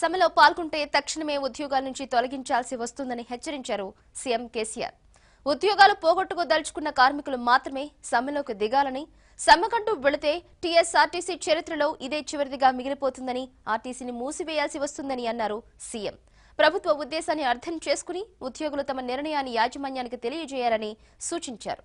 సమ్మెలో పాల్గొంటే తక్షణమే ఉద్యోగాల నుంచి తొలగించాల్సి వస్తుందని హెచ్చరించారు సీఎం కేసీఆర్ ఉద్యోగాలు పోగొట్టుకోదలుచుకున్న కార్మికులు మాత్రమే సమ్మెలోకి దిగాలని సమ్మెకంటూ వెళితే టీఎస్ఆర్టీసీ చరిత్రలో ఇదే చివరిదిగా మిగిలిపోతుందని ఆర్టీసీని మూసివేయాల్సి వస్తుందని అన్నారు సీఎం ప్రభుత్వ ఉద్దేశాన్ని అర్థం చేసుకుని ఉద్యోగులు తమ నిర్ణయాన్ని యాజమాన్యానికి తెలియజేయాలని సూచించారు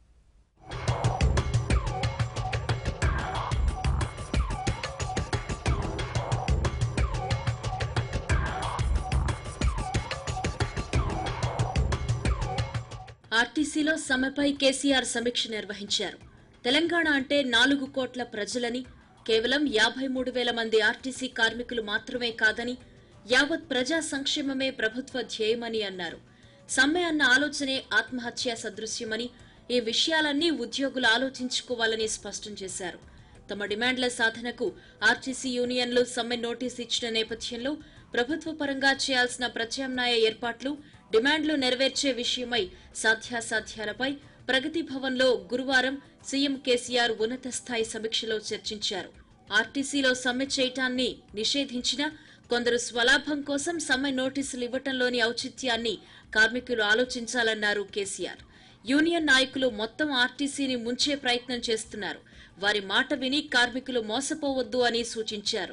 ఆర్టీసీలో సమ్మెపై కేసీఆర్ సమీక్ష నిర్వహించారు తెలంగాణ అంటే నాలుగు కోట్ల ప్రజలని కేవలం యాభై మూడు వేల మంది ఆర్టీసీ కార్మికులు మాత్రమే కాదని యావత్ ప్రజా సంక్షేమమే ప్రభుత్వ ధ్యేయమని అన్నారు సమ్మె అన్న ఆలోచనే ఆత్మహత్య సదృశ్యమని ఈ విషయాలన్నీ ఉద్యోగులు ఆలోచించుకోవాలని స్పష్టం చేశారు తమ డిమాండ్ల సాధనకు ఆర్టీసీ యూనియన్లు సమ్మె నోటీస్ ఇచ్చిన నేపథ్యంలో ప్రభుత్వ పరంగా చేయాల్సిన ప్రత్యామ్నాయ ఏర్పాట్లు డిమాండ్లు నెరవేర్చే విషయమై సాధ్యాసాధ్యాలపై ప్రగతి భవన్లో గురువారం సీఎం కేసీఆర్ ఉన్నత స్థాయి సమీక్షలో చర్చించారు ఆర్టీసీలో సమ్మె చేయటాన్ని నిషేధించినా కొందరు స్వలాభం కోసం సమ్మె నోటీసులు ఇవ్వటంలోని ఔచిత్యాన్ని కార్మికులు ఆలోచించాలన్నారు కేసీఆర్ యూనియన్ నాయకులు మొత్తం ఆర్టీసీని ముంచే ప్రయత్నం చేస్తున్నారు వారి మాట విని కార్మికులు మోసపోవద్దు అని సూచించారు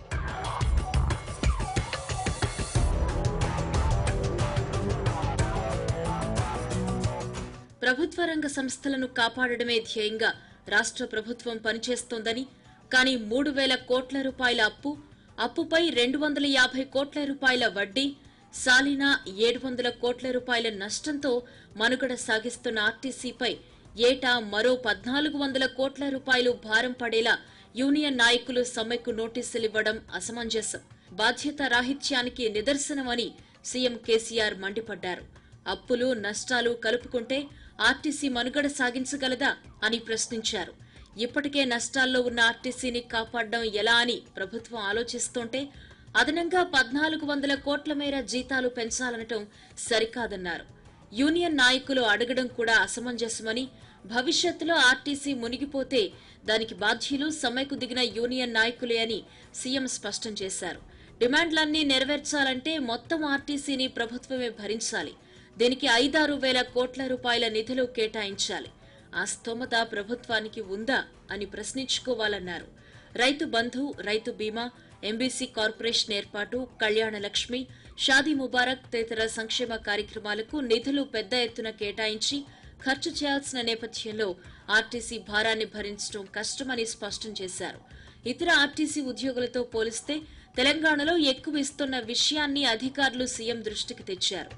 ప్రభుత్వ రంగ సంస్థలను కాపాడడమే ధ్యేయంగా రాష్ట్ర ప్రభుత్వం పనిచేస్తోందని కానీ మూడు వేల కోట్ల రూపాయల అప్పు అప్పుపై రెండు వందల యాభై కోట్ల రూపాయల వడ్డీ సాలినా ఏడు వందల కోట్ల రూపాయల నష్టంతో మనుగడ సాగిస్తున్న ఆర్టీసీపై ఏటా మరో పద్నాలుగు వందల కోట్ల రూపాయలు భారం పడేలా యూనియన్ నాయకులు సమ్మెకు నోటీసులివ్వడం అసమంజసం బాధ్యత రాహిత్యానికి నిదర్శనమని సీఎం కేసీఆర్ మండిపడ్డారు అప్పులు నష్టాలు కలుపుకుంటే ఆర్టీసీ మనుగడ సాగించగలదా అని ప్రశ్నించారు ఇప్పటికే నష్టాల్లో ఉన్న ఆర్టీసీని కాపాడడం ఎలా అని ప్రభుత్వం ఆలోచిస్తుంటే అదనంగా పద్నాలుగు వందల కోట్ల మేర జీతాలు పెంచాలనటం సరికాదన్నారు యూనియన్ నాయకులు అడగడం కూడా అసమంజసమని భవిష్యత్తులో ఆర్టీసీ మునిగిపోతే దానికి బాధ్యులు సమ్మెకు దిగిన యూనియన్ నాయకులే అని సీఎం స్పష్టం చేశారు డిమాండ్లన్నీ నెరవేర్చాలంటే మొత్తం ఆర్టీసీని ప్రభుత్వమే భరించాలి దీనికి ఐదారు వేల కోట్ల రూపాయల నిధులు కేటాయించాలి ఆ స్తోమత ప్రభుత్వానికి ఉందా అని ప్రశ్నించుకోవాలన్నారు రైతు బంధు రైతు బీమా ఎంబీసీ కార్పొరేషన్ ఏర్పాటు కళ్యాణ లక్ష్మి షాదీ ముబారక్ తదితర సంక్షేమ కార్యక్రమాలకు నిధులు పెద్ద ఎత్తున కేటాయించి ఖర్చు చేయాల్సిన నేపథ్యంలో ఆర్టీసీ భారాన్ని భరించడం కష్టమని స్పష్టం చేశారు ఇతర ఆర్టీసీ ఉద్యోగులతో పోలిస్తే తెలంగాణలో ఎక్కువ ఇస్తున్న విషయాన్ని అధికారులు సీఎం దృష్టికి తెచ్చారు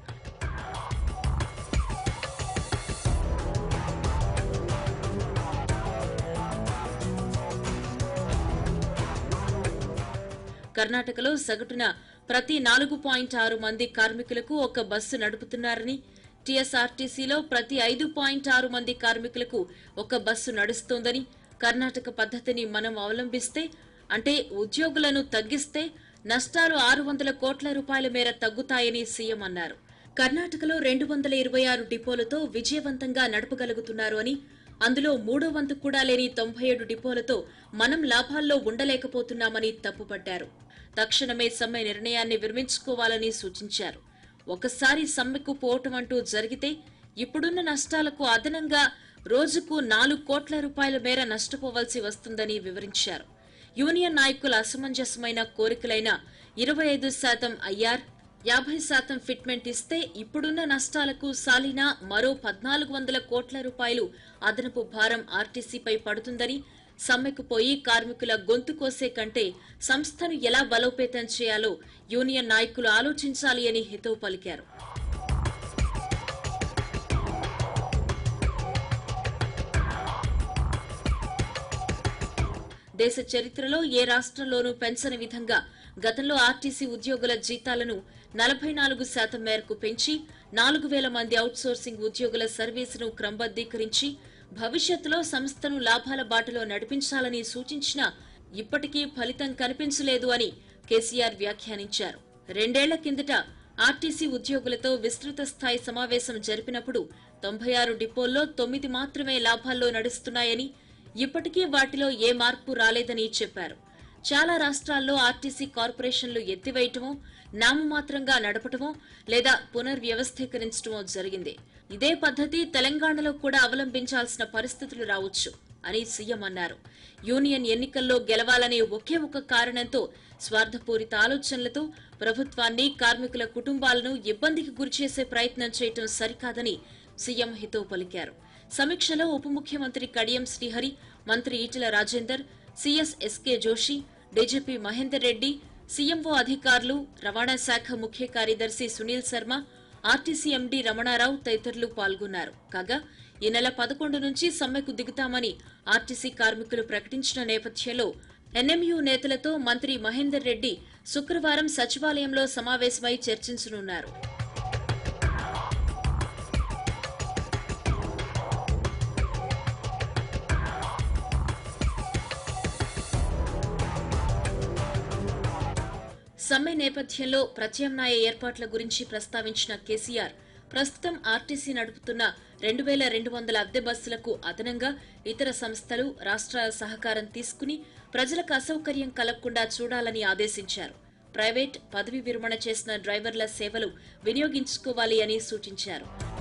కర్ణాటకలో సగటున ప్రతి నాలుగు పాయింట్ ఆరు మంది కార్మికులకు ఒక బస్సు నడుపుతున్నారని టీఎస్ఆర్టీసీలో ప్రతి ఐదు పాయింట్ ఆరు మంది కార్మికులకు ఒక బస్సు నడుస్తోందని కర్ణాటక పద్ధతిని మనం అవలంబిస్తే అంటే ఉద్యోగులను తగ్గిస్తే నష్టాలు ఆరు వందల కోట్ల రూపాయల మేర తగ్గుతాయని సీఎం అన్నారు కర్ణాటకలో రెండు వందల ఇరవై ఆరు డిపోలతో విజయవంతంగా నడపగలుగుతున్నారు అని అందులో మూడో వంతు కూడా లేని తొంభై ఏడు డిపోలతో మనం లాభాల్లో ఉండలేకపోతున్నామని తప్పుపట్టారు తక్షణమే సమ్మె నిర్ణయాన్ని విరమించుకోవాలని సూచించారు ఒకసారి సమ్మెకు పోవటం అంటూ జరిగితే ఇప్పుడున్న నష్టాలకు అదనంగా రోజుకు నాలుగు కోట్ల రూపాయల మేర నష్టపోవాల్సి వస్తుందని వివరించారు యూనియన్ నాయకుల అసమంజసమైన కోరికలైన ఇరవై ఐదు శాతం ఐఆర్ యాభై శాతం ఫిట్మెంట్ ఇస్తే ఇప్పుడున్న నష్టాలకు సాలినా మరో పద్నాలుగు వందల కోట్ల రూపాయలు అదనపు భారం ఆర్టీసీపై పడుతుందని సమ్మెకు పోయి కార్మికుల గొంతు కోసే కంటే సంస్థను ఎలా బలోపేతం చేయాలో యూనియన్ నాయకులు ఆలోచించాలి అని హితవు పలికారు దేశ చరిత్రలో ఏ రాష్ట్రంలోనూ పెంచని విధంగా గతంలో ఆర్టీసీ ఉద్యోగుల జీతాలను నలభై నాలుగు శాతం మేరకు పెంచి నాలుగు వేల మంది అవుట్సోర్సింగ్ ఉద్యోగుల సర్వీసును క్రమబద్దీకరించి భవిష్యత్తులో సంస్థను లాభాల బాటలో నడిపించాలని సూచించినా ఇప్పటికీ ఫలితం కనిపించలేదు అని కేసీఆర్ వ్యాఖ్యానించారు రెండేళ్ల కిందట ఆర్టీసీ ఉద్యోగులతో విస్తృత స్థాయి సమావేశం జరిపినప్పుడు తొంభై ఆరు డిపోల్లో తొమ్మిది మాత్రమే లాభాల్లో నడుస్తున్నాయని ఇప్పటికీ వాటిలో ఏ మార్పు రాలేదని చెప్పారు చాలా రాష్ట్రాల్లో ఆర్టీసీ కార్పొరేషన్లు ఎత్తివేయటమో నామమాత్రంగా నడపటమో లేదా పునర్వ్యవస్థీకరించడమో జరిగింది ఇదే పద్ధతి తెలంగాణలో కూడా అవలంబించాల్సిన పరిస్థితులు రావచ్చు అని సీఎం అన్నారు యూనియన్ ఎన్నికల్లో గెలవాలనే ఒకే ఒక కారణంతో స్వార్థపూరిత ఆలోచనలతో ప్రభుత్వాన్ని కార్మికుల కుటుంబాలను ఇబ్బందికి గురిచేసే ప్రయత్నం చేయటం సరికాదని సీఎం హితవు పలికారు సమీక్షలో ఉప ముఖ్యమంత్రి కడియం శ్రీహరి మంత్రి Etela Rajender CS SK Joshi DGP Mahender Reddy CMO అధికారులు రవాణా శాఖ ముఖ్య కార్యదర్శి సునీల్ శర్మ ఆర్టీసీ ఎండీ రమణారావు తదితరులు పాల్గొన్నారు కాగా ఈ నెల పదకొండు నుంచి సమ్మెకు దిగుతామని ఆర్టీసీ కార్మికులు ప్రకటించిన నేపథ్యంలో ఎన్ఎంయూ నేతలతో మంత్రి మహేందర్ రెడ్డి శుక్రవారం సచివాలయంలో సమావేశమై చర్చించనున్నారు సమ్మె నేపథ్యంలో ప్రత్యామ్నాయ ఏర్పాట్ల గురించి ప్రస్తావించిన కేసీఆర్ ప్రస్తుతం ఆర్టీసీ నడుపుతున్న రెండు వేల రెండు వందల అద్దె బస్సులకు అదనంగా ఇతర సంస్థలు రాష్ట్రాల సహకారం తీసుకుని ప్రజలకు అసౌకర్యం కలగకుండా చూడాలని ఆదేశించారు ప్రైవేట్ పదవి విరమణ చేసిన డ్రైవర్ల సేవలు వినియోగించుకోవాలి అని సూచించారు